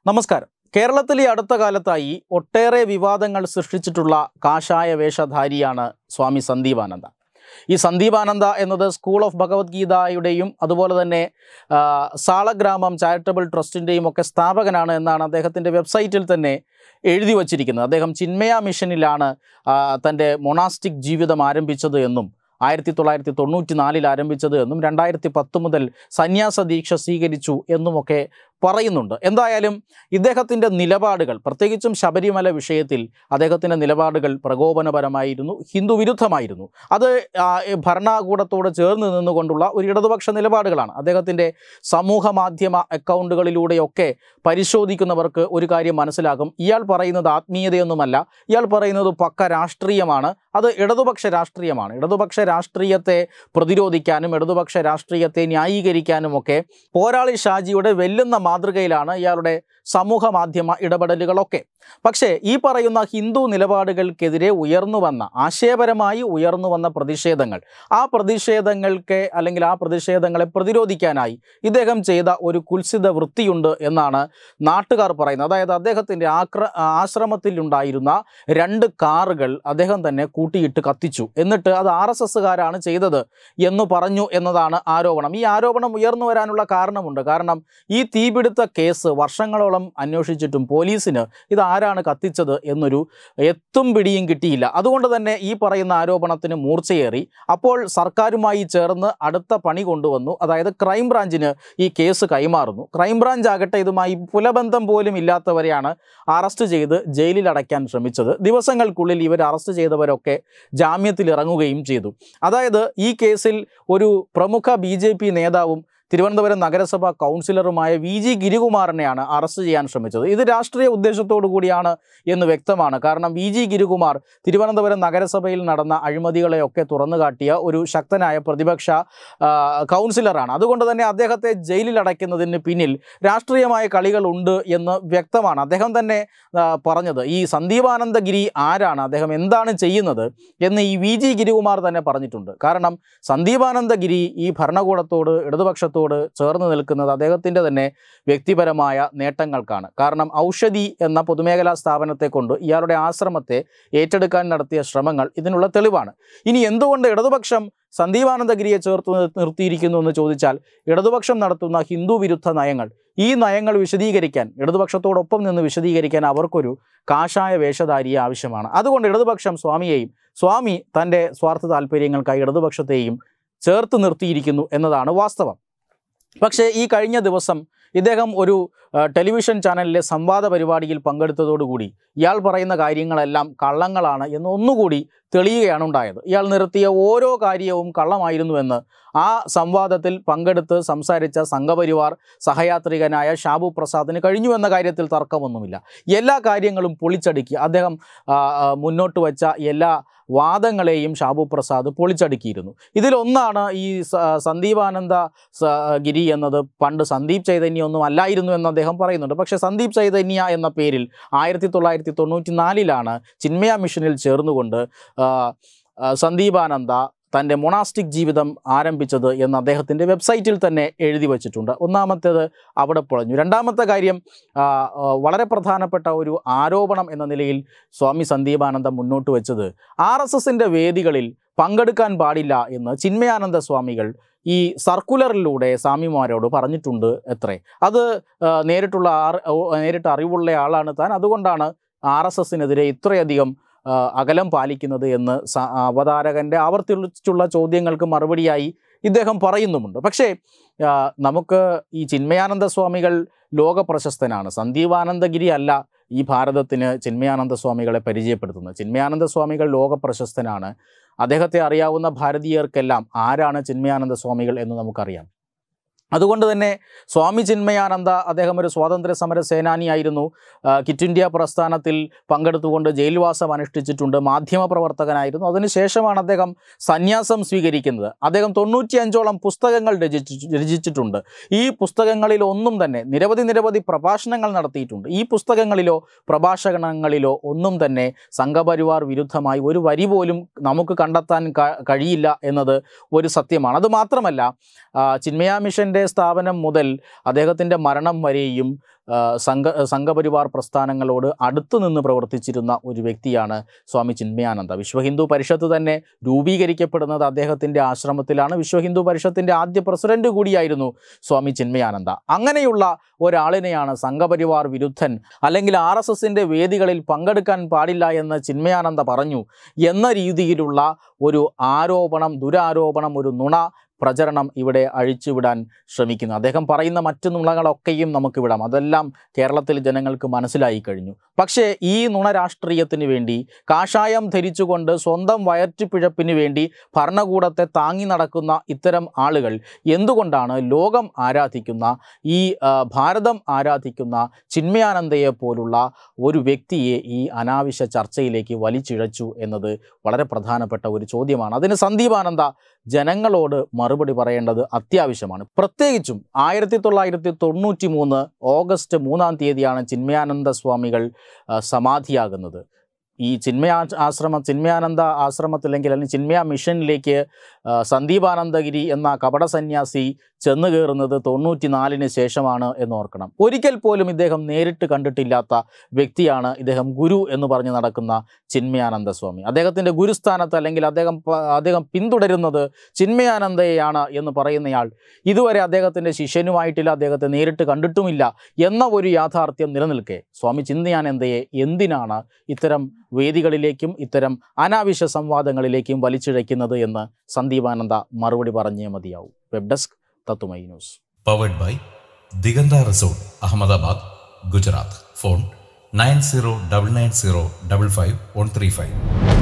നമസ്കാരം കേരളത്തിൽ ഈ അടുത്ത കാലത്തായി ഒട്ടേറെ വിവാദങ്ങൾ സൃഷ്ടിച്ചിട്ടുള്ള കാഷായ വേഷധാരിയാണ് സ്വാമി സന്ദീപാനന്ദ ഈ സന്ദീപാനന്ദ എന്നത് സ്കൂൾ ഓഫ് ഭഗവത്ഗീതയുടെയും അതുപോലെ തന്നെ ആ, സാളഗ്രാമം ചാരിറ്റബിൾ ട്രസ്റ്റിൻ്റെയും ഒക്കെ സ്ഥാപകനാണ് എന്നാണ് അദ്ദേഹത്തിൻ്റെ വെബ്സൈറ്റിൽ തന്നെ എഴുതി വച്ചിരിക്കുന്നത് അദ്ദേഹം ചിന്മയ മിഷനിലാണ് ആ, തൻ്റെ മൊണാസ്റ്റിക് ജീവിതം ആരംഭിച്ചത് എന്നും ആയിരത്തി തൊള്ളായിരത്തി തൊണ്ണൂറ്റി നാലിൽ ആരംഭിച്ചത് എന്നും രണ്ടായിരത്തി പത്ത് മുതൽ സന്യാസ ദീക്ഷ സ്വീകരിച്ചു എന്നുമൊക്കെ പറയുന്നുണ്ട് എന്തായാലും ഇദ്ദേഹത്തിൻ്റെ നിലപാടുകൾ പ്രത്യേകിച്ചും ശബരിമല വിഷയത്തിൽ അദ്ദേഹത്തിൻ്റെ നിലപാടുകൾ പ്രകോപനപരമായിരുന്നു ഹിന്ദു വിരുദ്ധമായിരുന്നു അത് ആ, ഈ ഭരണകൂടത്തോട് ചേർന്ന് നിന്നുകൊണ്ടുള്ള ഒരു ഇടതുപക്ഷ നിലപാടുകളാണ് അദ്ദേഹത്തിൻ്റെ സമൂഹ മാധ്യമ അക്കൗണ്ടുകളിലൂടെയൊക്കെ പരിശോധിക്കുന്നവർക്ക് ഒരു കാര്യം മനസ്സിലാകും ഇയാൾ പറയുന്നത് ആത്മീയതയൊന്നുമല്ല ഇയാൾ പറയുന്നത് പക്ക രാഷ്ട്രീയമാണ് അത് ഇടതുപക്ഷ രാഷ്ട്രീയമാണ് ഇടതുപക്ഷ രാഷ്ട്രീയത്തെ പ്രതിരോധിക്കാനും ഇടതുപക്ഷ രാഷ്ട്രീയത്തെ ന്യായീകരിക്കാനുമൊക്കെ പോരാളി ഷാജിയുടെ വെല്ലുന്ന മാതൃകയിലാണ് ഇയാളുടെ സമൂഹ മാധ്യമ ഇടപെടലുകളൊക്കെ പക്ഷേ ഈ പറയുന്ന ഹിന്ദു നിലപാടുകൾക്കെതിരെ ഉയർന്നു വന്ന ആശയപരമായി ഉയർന്നു വന്ന പ്രതിഷേധങ്ങൾ ആ പ്രതിഷേധങ്ങൾക്ക് അല്ലെങ്കിൽ ആ പ്രതിഷേധങ്ങളെ പ്രതിരോധിക്കാനായി ഇദ്ദേഹം ചെയ്ത ഒരു കുൽസിത വൃത്തിയുണ്ട് എന്നാണ് നാട്ടുകാർ പറയുന്നത് അതായത് അദ്ദേഹത്തിൻ്റെ ആക്ര ആശ്രമത്തിലുണ്ടായിരുന്ന രണ്ട് കാറുകൾ അദ്ദേഹം തന്നെ കൂട്ടിയിട്ട് കത്തിച്ചു എന്നിട്ട് അത് ആർ എസ് എസ്സുകാരാണ് ചെയ്തത് എന്ന് പറഞ്ഞു എന്നതാണ് ആരോപണം ഈ ആരോപണം ഉയർന്നു വരാനുള്ള കാരണമുണ്ട് കാരണം ഈ തീപിടുത്ത കേസ് വർഷങ്ങളോളം അന്വേഷിച്ചിട്ടും പോലീസിന് ഇത് ആരാണ് കത്തിച്ചത് എന്നൊരു എത്തും പിടിയും കിട്ടിയില്ല അതുകൊണ്ട് തന്നെ ഈ പറയുന്ന ആരോപണത്തിന് മൂർച്ചയേറി അപ്പോൾ സർക്കാരുമായി ചേർന്ന് അടുത്ത പണി കൊണ്ടുവന്നു അതായത് ക്രൈംബ്രാഞ്ചിന് ഈ കേസ് കൈമാറുന്നു ക്രൈംബ്രാഞ്ച് ആകട്ടെ ഇതുമായി പുലബന്ധം പോലും ഇല്ലാത്തവരെയാണ് അറസ്റ്റ് ചെയ്ത് ജയിലിൽ അടയ്ക്കാൻ ശ്രമിച്ചത് ദിവസങ്ങൾക്കുള്ളിൽ ഇവർ അറസ്റ്റ് ചെയ്തവരൊക്കെ ജാമ്യത്തിൽ ഇറങ്ങുകയും ചെയ്തു അതായത് ഈ കേസിൽ ഒരു പ്രമുഖ ബി നേതാവും തിരുവനന്തപുരം നഗരസഭാ കൗൺസിലറുമായ വി ജി ഗിരികുമാറിനെയാണ് അറസ്റ്റ് ചെയ്യാൻ ശ്രമിച്ചത് ഇത് രാഷ്ട്രീയ ഉദ്ദേശത്തോടു കൂടിയാണ് എന്ന് വ്യക്തമാണ് കാരണം വി ജി ഗിരികുമാർ തിരുവനന്തപുരം നഗരസഭയിൽ നടന്ന അഴിമതികളെയൊക്കെ തുറന്നു കാട്ടിയ ഒരു ശക്തനായ പ്രതിപക്ഷ ആ, കൗൺസിലറാണ് അതുകൊണ്ട് തന്നെ അദ്ദേഹത്തെ ജയിലിൽ അടയ്ക്കുന്നതിന് പിന്നിൽ രാഷ്ട്രീയമായ കളികളുണ്ട് എന്ന് വ്യക്തമാണ് അദ്ദേഹം തന്നെ ആ, പറഞ്ഞത് ഈ സന്ദീപാനന്ദഗിരി ആരാണ് അദ്ദേഹം എന്താണ് ചെയ്യുന്നത് എന്ന് ഈ വി ജി ഗിരികുമാർ തന്നെ പറഞ്ഞിട്ടുണ്ട് കാരണം സന്ദീപാനന്ദഗിരി ഈ ഭരണകൂടത്തോട് ഇടതുപക്ഷത്തോട് ചേർന്ന് നിൽക്കുന്നത് അദ്ദേഹത്തിൻ്റെ തന്നെ വ്യക്തിപരമായ നേട്ടങ്ങൾക്കാണ് കാരണം ഔഷധി എന്ന പൊതുമേഖലാ സ്ഥാപനത്തെ കൊണ്ട് ഇയാളുടെ ആശ്രമത്തെ ഏറ്റെടുക്കാൻ നടത്തിയ ശ്രമങ്ങൾ ഇതിനുള്ള തെളിവാണ് ഇനി എന്തുകൊണ്ട് ഇടതുപക്ഷം സന്ദീപാനന്ദഗിരിയെ ചേർത്ത് നിർ- നിർത്തിയിരിക്കുന്നു എന്ന് ചോദിച്ചാൽ ഇടതുപക്ഷം നടത്തുന്ന ഹിന്ദു വിരുദ്ധ നയങ്ങൾ ഈ നയങ്ങൾ വിശദീകരിക്കാൻ ഇടതുപക്ഷത്തോടൊപ്പം നിന്ന് വിശദീകരിക്കാൻ അവർക്കൊരു കാഷായ വേഷധാരിയെ ആവശ്യമാണ് അതുകൊണ്ട് ഇടതുപക്ഷം സ്വാമിയെയും സ്വാമി തൻ്റെ സ്വാർത്ഥ താല്പര്യങ്ങൾക്കായി ഇടതുപക്ഷത്തെയും ചേർത്ത് നിർത്തിയിരിക്കുന്നു എന്നതാണ് വാസ്തവം പക്ഷേ ഈ കഴിഞ്ഞ ദിവസം ഇദ്ദേഹം ഒരു ആ, ടെലിവിഷൻ ചാനലിലെ സംവാദ പരിപാടിയിൽ പങ്കെടുത്തതോടുകൂടി ഇയാൾ പറയുന്ന കാര്യങ്ങളെല്ലാം കള്ളങ്ങളാണ് എന്ന് ഒന്നുകൂടി തെളിയുകയാണ് ഉണ്ടായത് ഇയാൾ നിർത്തിയ ഓരോ കാര്യവും കള്ളമായിരുന്നുവെന്ന് ആ സംവാദത്തിൽ പങ്കെടുത്ത് സംസാരിച്ച സംഘപരിവാർ സഹയാത്രികനായ ഷാബു പ്രസാദിന് കഴിഞ്ഞു എന്ന കാര്യത്തിൽ തർക്കമൊന്നുമില്ല എല്ലാ കാര്യങ്ങളും പൊളിച്ചടുക്കി അദ്ദേഹം ആ, ആ, മുന്നോട്ട് വച്ച എല്ലാ വാദങ്ങളെയും ഷാബു പ്രസാദ് പൊളിച്ചടുക്കിയിരുന്നു ഇതിലൊന്നാണ് ഈ സ- സന്ദീപാനന്ദ സ- ഗിരി എന്നത് പണ്ട് സന്ദീപ് ചൈതന്യ ഒന്നും അല്ലായിരുന്നു എന്ന് അദ്ദേഹം പറയുന്നുണ്ട് പക്ഷേ സന്ദീപ് ചൈതന്യ എന്ന പേരിൽ ആയിരത്തി തൊള്ളായിരത്തി തൊണ്ണൂറ്റി നാലിലാണ് ചിന്മയ മിഷനിൽ ചേർന്നുകൊണ്ട് ആ, ആ, സന്ദീപാനന്ദ തൻ്റെ മൊണാസ്റ്റിക് ജീവിതം ആരംഭിച്ചത് എന്ന് അദ്ദേഹത്തിൻ്റെ വെബ്സൈറ്റിൽ തന്നെ എഴുതി വച്ചിട്ടുണ്ട് ഒന്നാമത്തേത് അവിടെ പൊളഞ്ഞു രണ്ടാമത്തെ കാര്യം ആ, ആ, വളരെ പ്രധാനപ്പെട്ട ഒരു ആരോപണം എന്ന നിലയിൽ സ്വാമി സന്ദീപാനന്ദ മുന്നോട്ട് വെച്ചത് ആർ എസ് എസിൻ്റെ വേദികളിൽ പങ്കെടുക്കാൻ പാടില്ല എന്ന് ചിന്മയാനന്ദ സ്വാമികൾ ഈ സർക്കുലറിലൂടെ സ്വാമിമാരോട് പറഞ്ഞിട്ടുണ്ട് എത്രേ അത് ആ, നേരിട്ടുള്ള ആർ- ഓ, നേരിട്ട് അറിവുള്ള ആളാണ് താൻ അതുകൊണ്ടാണ് ആർ എസ് എസിനെതിരെ ഇത്രയധികം ആ, അകലം പാലിക്കുന്നത് എന്ന് സ- അവതാരകൻ്റെ ആവർത്തിച്ചുള്ള ചോദ്യങ്ങൾക്ക് മറുപടിയായി ഇദ്ദേഹം പറയുന്നുമുണ്ട് പക്ഷേ ആ, നമുക്ക് ഈ ചിന്മയാനന്ദ സ്വാമികൾ ലോക പ്രശസ്തനാണ് സന്ദീപാനന്ദഗിരി അല്ല ഈ ഭാരതത്തിന് ചിന്മയാനന്ദ സ്വാമികളെ പരിചയപ്പെടുത്തുന്നത് ചിന്മയാനന്ദ സ്വാമികൾ ലോക പ്രശസ്തനാണ് അദ്ദേഹത്തെ അറിയാവുന്ന ഭാരതീയർക്കെല്ലാം ആരാണ് ചിന്മയാനന്ദ സ്വാമികൾ എന്ന് നമുക്കറിയാം അതുകൊണ്ട് തന്നെ സ്വാമി ചിന്മയാനന്ദ അദ്ദേഹം ഒരു സ്വാതന്ത്ര്യ സമര സേനാനിയായിരുന്നു ആ, ക്വിറ്റ് ഇന്ത്യ പ്രസ്ഥാനത്തിൽ പങ്കെടുത്തുകൊണ്ട് ജയിൽവാസം അനുഷ്ഠിച്ചിട്ടുണ്ട് മാധ്യമപ്രവർത്തകനായിരുന്നു അതിനുശേഷമാണ് അദ്ദേഹം സന്യാസം സ്വീകരിക്കുന്നത് അദ്ദേഹം തൊണ്ണൂറ്റിയഞ്ചോളം പുസ്തകങ്ങൾ രചിച്ചു രചിച്ചിട്ടുണ്ട് ഈ പുസ്തകങ്ങളിൽ ഒന്നും തന്നെ നിരവധി നിരവധി പ്രഭാഷണങ്ങൾ നടത്തിയിട്ടുണ്ട് ഈ പുസ്തകങ്ങളിലോ പ്രഭാഷണങ്ങളിലോ ഒന്നും തന്നെ സംഘപരിവാർ വിരുദ്ധമായി ഒരു വരി പോലും നമുക്ക് കണ്ടെത്താൻ ക- കഴിയില്ല എന്നത് ഒരു സത്യമാണ് അതുമാത്രമല്ല ആ, ചിന്മയ മിഷൻ്റെ അഭ്യുദയ സ്ഥാപനം മുതൽ അദ്ദേഹത്തിൻ്റെ മരണം വരെയും ആ, സംഘ സംഘപരിവാർ പ്രസ്ഥാനങ്ങളോട് അടുത്തു നിന്ന് പ്രവർത്തിച്ചിരുന്ന ഒരു വ്യക്തിയാണ് സ്വാമി ചിന്മയാനന്ദ വിശ്വ ഹിന്ദു പരിഷത്ത് തന്നെ രൂപീകരിക്കപ്പെടുന്നത് അദ്ദേഹത്തിൻ്റെ ആശ്രമത്തിലാണ് വിശ്വ ഹിന്ദു പരിഷത്തിൻ്റെ ആദ്യ പ്രസിഡന്റ് കൂടിയായിരുന്നു സ്വാമി ചിന്മയാനന്ദ അങ്ങനെയുള്ള ഒരാളിനെയാണ് സംഘപരിവാർ വിരുദ്ധൻ അല്ലെങ്കിൽ ആർ എസ് എസിൻ്റെ വേദികളിൽ പങ്കെടുക്കാൻ പാടില്ല എന്ന് ചിന്മയാനന്ദ പറഞ്ഞു എന്ന രീതിയിലുള്ള ഒരു ആരോപണം ദുരാരോപണം ഒരു നുണ പ്രചരണം ഇവിടെ അഴിച്ചുവിടാൻ ശ്രമിക്കുന്നു അദ്ദേഹം പറയുന്ന മറ്റു നുണകളൊക്കെയും നമുക്ക് വിടാം അതെല്ലാം കേരളത്തിൽ ജനങ്ങൾക്ക് മനസ്സിലായി കഴിഞ്ഞു പക്ഷേ ഈ നുണ രാഷ്ട്രീയത്തിന് വേണ്ടി കാഷായം ധരിച്ചുകൊണ്ട് സ്വന്തം വയറ്റുപിഴപ്പിന് വേണ്ടി ഭരണകൂടത്തെ താങ്ങി നടക്കുന്ന ഇത്തരം ആളുകൾ എന്തുകൊണ്ടാണ് ലോകം ആരാധിക്കുന്ന ഈ ആ, ഭാരതം ആരാധിക്കുന്ന ചിന്മയാനന്ദയെ പോലുള്ള ഒരു വ്യക്തിയെ ഈ അനാവശ്യ ചർച്ചയിലേക്ക് വലിച്ചിഴച്ചു എന്നത് വളരെ പ്രധാനപ്പെട്ട ഒരു ചോദ്യമാണ് അതിന് സന്ദീപാനന്ദ ജനങ്ങളോട് മറുപടി പറയേണ്ടത് അത്യാവശ്യമാണ് പ്രത്യേകിച്ചും ആയിരത്തി തൊള്ളായിരത്തി തൊണ്ണൂറ്റി മൂന്ന് ഓഗസ്റ്റ് മൂന്നാം തീയതിയാണ് ചിന്മയാനന്ദ സ്വാമികൾ ആ, സമാധിയാകുന്നത് ഈ ചിന്മയാ ആശ്രമം ചിന്മയാനന്ദ ആശ്രമത്തിലെങ്കിൽ അല്ലെങ്കിൽ ചിന്മയ മിഷനിലേക്ക് ആ, സന്ദീപാനന്ദഗിരി എന്ന കപട സന്യാസി ചെന്ന് കയറുന്നത് തൊണ്ണൂറ്റി നാലിന് ശേഷമാണ് എന്ന് ഓർക്കണം ഒരിക്കൽ പോലും ഇദ്ദേഹം നേരിട്ട് കണ്ടിട്ടില്ലാത്ത വ്യക്തിയാണ് ഇദ്ദേഹം ഗുരു എന്ന് പറഞ്ഞ് നടക്കുന്ന ചിന്മയാനന്ദ സ്വാമി അദ്ദേഹത്തിൻ്റെ ഗുരുസ്ഥാനത്ത് അല്ലെങ്കിൽ അദ്ദേഹം പ- അദ്ദേഹം പിന്തുടരുന്നത് ചിന്മയാനന്ദയെയാണ് എന്ന് പറയുന്നയാൾ ഇതുവരെ അദ്ദേഹത്തിൻ്റെ ശിഷ്യനുമായിട്ടില്ല അദ്ദേഹത്തെ നേരിട്ട് കണ്ടിട്ടുമില്ല എന്ന ഒരു യാഥാർത്ഥ്യം നിലനിൽക്കെ സ്വാമി ചിന്മയാനന്ദയെ എന്തിനാണ് ഇത്തരം വേദികളിലേക്കും ഇത്തരം അനാവശ്യ സംവാദങ്ങളിലേക്കും വലിച്ചിഴയ്ക്കുന്നത് എന്ന് സന്ദീപാനന്ദ മറുപടി പറഞ്ഞേ മതിയാവും വെബ് ഡെസ്ക് തത്തുമൈ news powered by Digantha resort Ahmedabad Gujarat phone nine zero double nine zero double five one three five